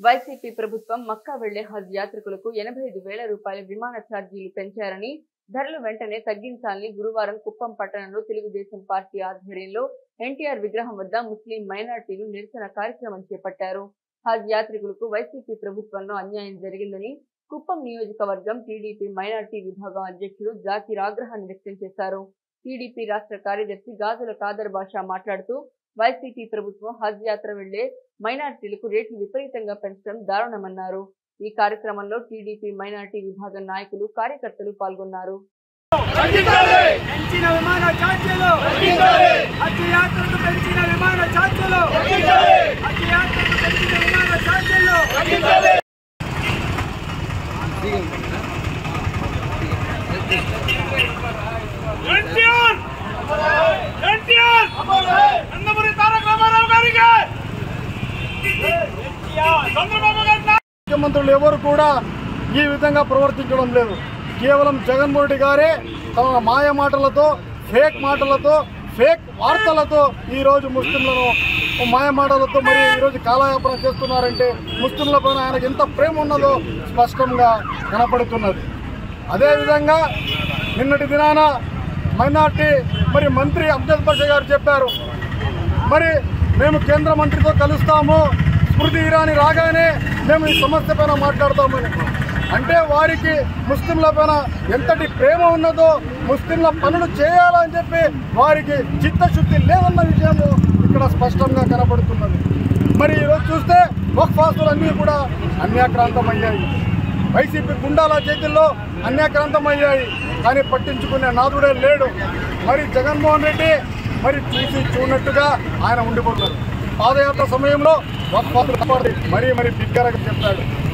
YCP ప్రభుత్వం మక్కా వెళ్లే హజ్ యాత్రికులకు ఎనభై ఐదు వేల రూపాయల విమాన ఛార్జీలు పెంచారని ధరలు వెంటనే తగ్గించాలని గురువారం కుప్పం పట్టణంలో తెలుగుదేశం పార్టీ ఆధ్వర్యంలో ఎన్టీఆర్ విగ్రహం వద్ద ముస్లిం మైనార్టీలు నిరసన కార్యక్రమం చేపట్టారు హజ్ యాత్రికులకు వైసీపీ ప్రభుత్వంలో అన్యాయం జరిగిందని కుప్పం నియోజకవర్గం టీడీపీ మైనార్టీ విభాగం అధ్యక్షుడు జాకీర్ ఆగ్రహాన్ని వ్యక్తం చేశారు టీడీపీ రాష్ట్ర కార్యదర్శి గాజుల కాదర్ బాషా మాట్లాడుతూ వైసీపీ ప్రభుత్వం హజ్ యాత్ర వెళ్లే మైనార్టీలకు రేట్లు విపరీతంగా పెంచడం దారుణమన్నారు ఈ కార్యక్రమంలో టీడీపీ మైనార్టీ విభాగం నాయకులు కార్యకర్తలు పాల్గొన్నారు పెంచిన విమాన ఛార్జీలు హజ్ యాత్రకు పెంచిన విమాన ఛార్జీలు హజ్ యాత్రకు పెంచిన విమాన ఛార్జీలు ఎన్టీఆర్ ఎన్టీఆర్ నందమూరి తారక రామారావు గారికి చంద్రబాబు గారి ముఖ్యమంత్రులు ఎవరు కూడా ఈ విధంగా ప్రవర్తించడం లేదు కేవలం జగన్మోహన్ రెడ్డి గారే తమ మాయ మాటలతో ఫేక్ మాటలతో ఫేక్ వార్తలతో ఈ రోజు ముస్లింలను మాయ మాటలతో మరి ఈ రోజు కాలయాపన చేస్తున్నారంటే ముస్లింల పైన ఆయనకు ఎంత ప్రేమ ఉన్నదో స్పష్టంగా కనపడుతున్నది అదేవిధంగా నిన్నటి దినాన మైనార్టీ మరి మంత్రి అబ్దుల్ బషా గారు చెప్పారు మరి మేము కేంద్ర మంత్రితో కలుస్తాము స్మృతి ఇరానీ రాగానే మేము ఈ సమస్య పైన మాట్లాడతామని అంటే వారికి ముస్లింల పైన ఎంతటి ప్రేమ ఉన్నదో ముస్లింల పనులు చేయాలని చెప్పి వారికి చిత్తశుద్ధి లేదన్న విషయము ఇక్కడ స్పష్టంగా కనపడుతున్నది మరి ఈరోజు చూస్తే వక్ఫాస్తులన్నీ కూడా అన్యాక్రాంతమయ్యాయి వైసీపీ గుండాల చేతుల్లో అన్యాక్రాంతమయ్యాయి కానీ పట్టించుకునే నాదుడే లేడు మరి జగన్మోహన్ రెడ్డి మరి చూసి చూడనట్టుగా ఆయన ఉండిపోతారు పాదయాత్ర సమయంలో వక్ఫాస్తులు కాపాడి మరీ మరి బిగ్గరగా చెప్పాడు